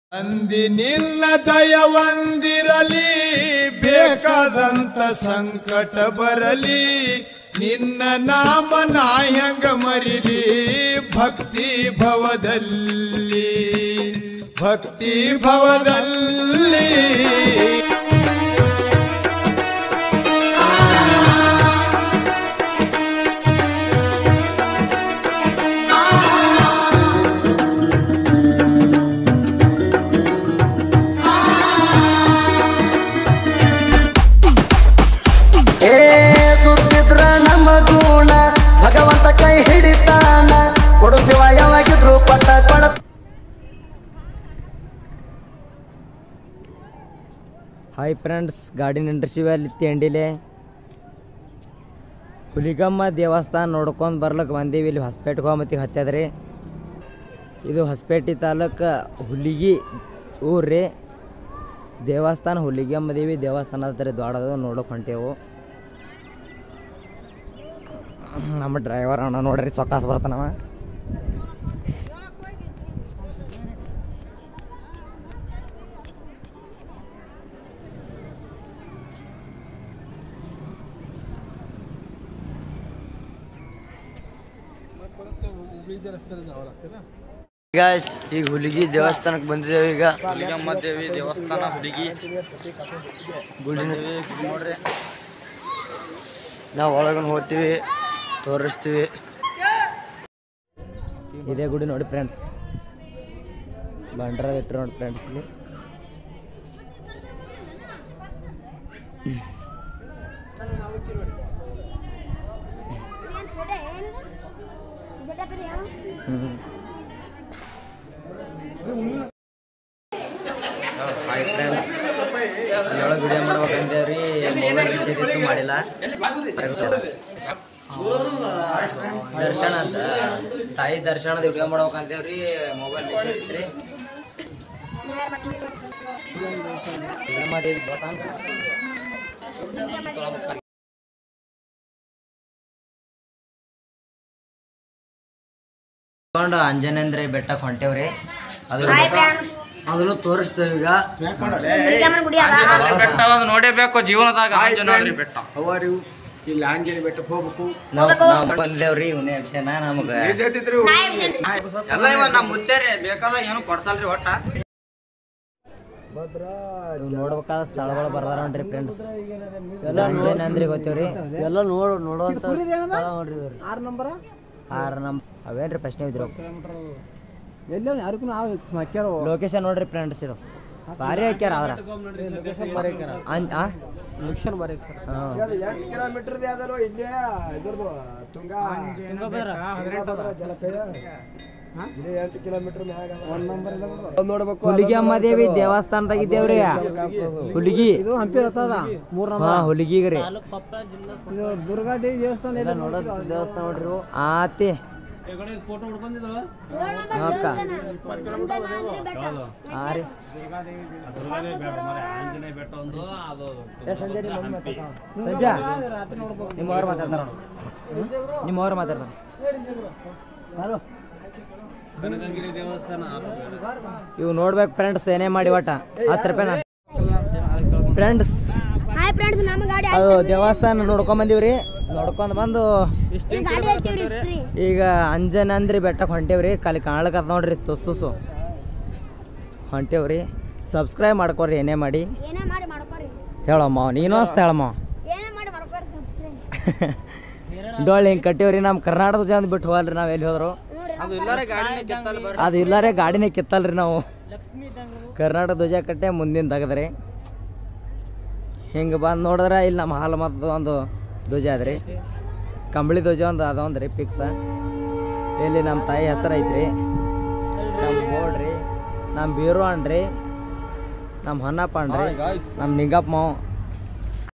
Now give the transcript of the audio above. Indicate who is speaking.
Speaker 1: ಅಂದಿನಿಲ್ಲ ದಯವಂದಿರಲಿ ಬೇಕಾದಂತ ಸಂಕಟ ಬರಲಿ ನಿನ್ನ ನಾಮ ನಾಯಂಗ ಮರಿಲಿ ಭಕ್ತಿ ಭವದಲ್ಲಿ ಭಕ್ತಿ ಭವದಲ್ಲಿ
Speaker 2: ಏ ಸುತ್ತಿದ್ರ ನಮ್ಮ ಗುಣ ಭಗವಂತ ಕೈ ಹಿಡಿತಾನ ಕೊಡು ಶಿವ ಯಾವಾಗಿದ್ರು ಪಟ್ಟ ಕೊಡ
Speaker 3: ಹಾಯ್ ಫ್ರೆಂಡ್ಸ್ ಗಾಡಿ ನಿಂದ್ರಿಸಿವಲ್ಲಿ ತಿಂಡಿಲೆ ಹುಲಿಗಮ್ಮ ದೇವಸ್ಥಾನ ನೋಡ್ಕೊಂಡು ಬರ್ಲಿಕ್ಕೆ ಬಂದೀವಿ ಇಲ್ಲಿ ಹೊಸಪೇಟೆಗೆ ಹೋಗಮತ್ತಿಗೆ ಹತ್ತದ್ರಿ ಇದು ಹೊಸಪೇಟೆ ತಾಲೂಕು ಹುಲಿಗಿ ಊರು ರೀ ದೇವಸ್ಥಾನ ಹುಲಿಗಮ್ಮ ದೇವಿ ದೇವಸ್ಥಾನ ಹತ್ರ ದೊಡ್ಡದು ನೋಡೋಕೆ ಹೊಂಟೇವು ನಮ್ಮ ಡ್ರೈವರ್ ಅಣ್ಣ ನೋಡ್ರಿ ಸೊಕ್ಕಾಸ್ ಬರ್ತಾನವ ಗಾಯ್ಸ್ ಈಗ ಹುಲಿಗಿ ದೇವಸ್ಥಾನಕ್ಕೆ ಬಂದಿದ್ದೇವೆ ಈಗ
Speaker 4: ಹುಲಿಗಮ್ಮ ದೇವಿ ದೇವಸ್ಥಾನ ಹುಡುಗಿ
Speaker 3: ಗುಡಿ ನೋಡ್ರಿ ನಾವು ಒಳಗಡೆ ಹೋಗ್ತೀವಿ ತೋರಿಸ್ತೀವಿ ಇದೇ ಗುಡಿ ನೋಡಿ ಫ್ರೆಂಡ್ಸ್ ಬಂಡ್ರ ಇಟ್ಟರು ನೋಡಿ ಫ್ರೆಂಡ್ಸ್ ಇಲ್ಲಿ ಹ್ಮ್. ಹಾಯ್ ಫ್ರೆಂಡ್ಸ್ ಅಲ್ಲೊಳಗೆ ವಿಡಿಯೋ ಮಾಡ್ಬೇಕಂತೇವ್ರಿ ಮೊಬೈಲ್ ರಿಸೀವ್ ಇತ್ತು ಮಾಡಿಲ್ಲ ದರ್ಶನ ಅಂತ ತಾಯಿ ದರ್ಶನದ ವಿಡಿಯೋ ಮಾಡ್ಬೇಕಂತೇವ್ರಿ ಮೊಬೈಲ್ ರಿಸೀವ್ ಇತ್ರಿ ವಿಡಿಯೋ ಮಾಡಿದ್ವಿ ಗೊತ್ತಾ? ತಗೊಂಡು ಅಂಜನೇಂದ್ರ ಬೆಟ್ಟಕ್ಕೆ ಹೊಂಟೇವ್ರಿ ಅದು ಅದನ್ನು ತೋರಿಸ್ತೇವೆ ಈಗ
Speaker 4: ಬೆಟ್ಟ ಒಂದು ನೋಡೇಬೇಕು ಜೀವನದಾಗ ಆಂಜನೇಯ ಬೆಟ್ಟ
Speaker 1: ಇಲ್ಲಿ ಆಂಜನೇಯ ಬೆಟ್ಟಕ್ಕೆ ಹೋಗ್ಬೇಕು
Speaker 3: ನಾವು ನಾವು ಬಂದೇವ್ರಿ ಇವನೇ ಅಭಿಷೇನ ನಮಗೆ
Speaker 4: ಎಲ್ಲ ಇವ ನಮ್ಮ ಮುತ್ತೇರಿ ಬೇಕಾದಾಗ ಏನು ಕೊಡ್ಸಲ್ರಿ ಒಟ್ಟ
Speaker 3: ನೀವು ನೋಡ್ಬೇಕಾದ ಸ್ಥಳಗಳು ಬರ್ದಾರ ನೋಡ್ರಿ ಫ್ರೆಂಡ್ಸ್ ಎಲ್ಲ ಅಂಜನೇಂದ್ರಿ ಗೊತ್ತೇವ್ರಿ ಎಲ್ಲ ನೋಡು ನೋಡುವಂತ ಸ್ಥಳ ನೋಡ್ರಿ ಇವ್ರಿ
Speaker 5: ಆರು ನಂಬರ
Speaker 3: ಆರು ನಮ್ ಅವೇನ್ರಿ ಪ್ರಶ್ನೆ ಇದ್ರು
Speaker 5: ಎಲ್ಲ ಯಾರಿಗೂ ನಾವು ಹಾಕ್ಯಾರ
Speaker 3: ಲೊಕೇಶನ್ ನೋಡ್ರಿ ಫ್ರೆಂಡ್ಸ್ ಇದು ಭಾರಿ ಹಾಕ್ಯಾರ ಆದ್ರ ಅನ್- ಆ?
Speaker 5: ಲಕ್ಷಣ ಬರೀ ಸರ್
Speaker 3: ಹಾ.
Speaker 5: ಎಂಟು ಕಿಲೋಮೀಟರ್ ಯಾವ್ದಲ್ವ ಇಲ್ಲೇ ಇದ್ರದ್ದು ತುಂಗ ತುಂಗಭದ್ರಾ ಜಲಾಶಯ ಇಲ್ಲೇ ಎಂಟು ಕಿಲೋಮೀಟರ್ ಮ್ಯಾಗ ಒಂದ್ ನಂಬರ್ ನೋಡ್ಬೇಕು
Speaker 3: ಹುಲಿಗಿ ಅಮ್ಮ ದೇವಿ ದೇವಸ್ಥಾನದಾಗ ಇದ್ದೇವ್ರಿ ಹುಲಿಗಿ
Speaker 5: ಇದು ಹಂಪಿ ರಸದ ಮೂರ್
Speaker 3: ಹಾ ಹುಲಿಗಿಗ್ ರೀ
Speaker 5: ಇದು ದುರ್ಗಾದೇವಿ ದೇವಸ್ಥಾನ ಇಲ್ಲ
Speaker 3: ನೋಡೋದು ದೇವಸ್ಥಾನ ನೋಡ್ರಿ ಇವು. ಆತಿ ಹಾ, ಅಕ್ಕ ಹಾ ರೀ ಏ, ಸಂಜೆ ನಿಮ್ಮ ಮಮ್ಮಿ ಮಾತಾಡ್ತಾಳ. ಸಂಜೆ
Speaker 5: ರಾತ್ರಿ ನೋಡ್ಬೇಕು
Speaker 3: ನಿಮ್ಮವ್ರು ಮಾತಾಡ್ತಾರ ನಿಮ್ಮವ್ರು ಮಾತಾಡ್ತಾರ ಇವು ನೋಡ್ಬೇಕು ಫ್ರೆಂಡ್ಸ್ ಏನೇ ಮಾಡಿ ಒಟ್ಟ ಹತ್ತು ರೂಪಾಯಿ ಫ್ರೆಂಡ್ಸ್
Speaker 6: ಹಾಯ್ ಫ್ರೆಂಡ್ಸ್ ನಮ್ಮ ಗಾಡಿ
Speaker 3: ಅದು ದೇವಸ್ಥಾನ ನೋಡ್ಕೊಂಡ್ ಬಂದೀವ್ರಿ ನೋಡ್ಕೊಂಡ್ ಬಂದು
Speaker 6: ಗಾಡಿ ಹಚ್ಚಿವ್ರಿ ಫ್ರೀ
Speaker 3: ಈಗ ಅಂಜನಂದ್ರಿ ಬೆಟ್ಟಕ್ಕೆ ಹೊಂಟೇವ್ರಿ ಖಾಲಿ ಕಾಣ್ಲಕತ್ತ ನೋಡ್ರಿ ತುಸು ತುಸು ಹೊಂಟೇವ್ರಿ ಸಬ್ಸ್ಕ್ರೈಬ್ ಮಾಡ್ಕೊರಿ ಏನೇ ಮಾಡಿ
Speaker 6: ಏನೇ ಮಾಡಿ ಮಾಡ್ಕೋರಿ
Speaker 3: ಹೇಳಮ್ಮ ನೀನು ಅಷ್ಟ ಹೇಳಮ್ಮ
Speaker 6: ಏನೇ ಮಾಡಿ ಮಾಡ್ಕೋರಿ subscribe.
Speaker 3: ಡೊಳ್ಳು ಹಿಂಗೆ ಕಟ್ಟಿವ್ರಿ ನಮ್ಮ ಕರ್ನಾಟಕದ ಜನ ಬಿಟ್ಟು ಹೋಗಲ್ರಿ ನಾವು ಎಲ್ಲಿ ಹೋದ್ರು
Speaker 4: ಅದು ಇಲ್ಲಾರೆ ಗಾಡಿನ ಕಿತ್ತಲ್ ಬರ್ರಿ
Speaker 3: ಅದು ಇಲ್ಲಾರೆ ಗಾಡಿನೇ ಕಿತ್ತಲ್ರಿ ನಾವು ಕರ್ನಾಟಕ ಧ್ವಜ ಕಟ್ಟೆ ಮುಂದಿನ ತೆಗದ್ರಿ ಹಿಂಗೆ ಬಂದು ನೋಡಿದ್ರೆ ಇಲ್ಲಿ ನಮ್ಮ ಹಾಲು ಮತ್ತು ಒಂದು ಧ್ವಜ ಅದ್ರಿ ಕಂಬಳಿ ಧ್ವಜ ಒಂದು ಅದೊಂದು ರೀ ಫಿಕ್ಸ ಇಲ್ಲಿ ನಮ್ಮ ತಾಯಿ ಹೆಸರು ಐತ್ರಿ ನಮ್ಮ ಬೋರ್ಡ್ ರೀ ನಮ್ಮ ಬೀರು ಅಣ್ಣ ರೀ ನಮ್ಮ ಹೊನ್ನಪ್ಪ ಅಣ್ಣ ರೀ ನಮ್ಮ ನಿಂಗಪ್ಪ ಮಾವ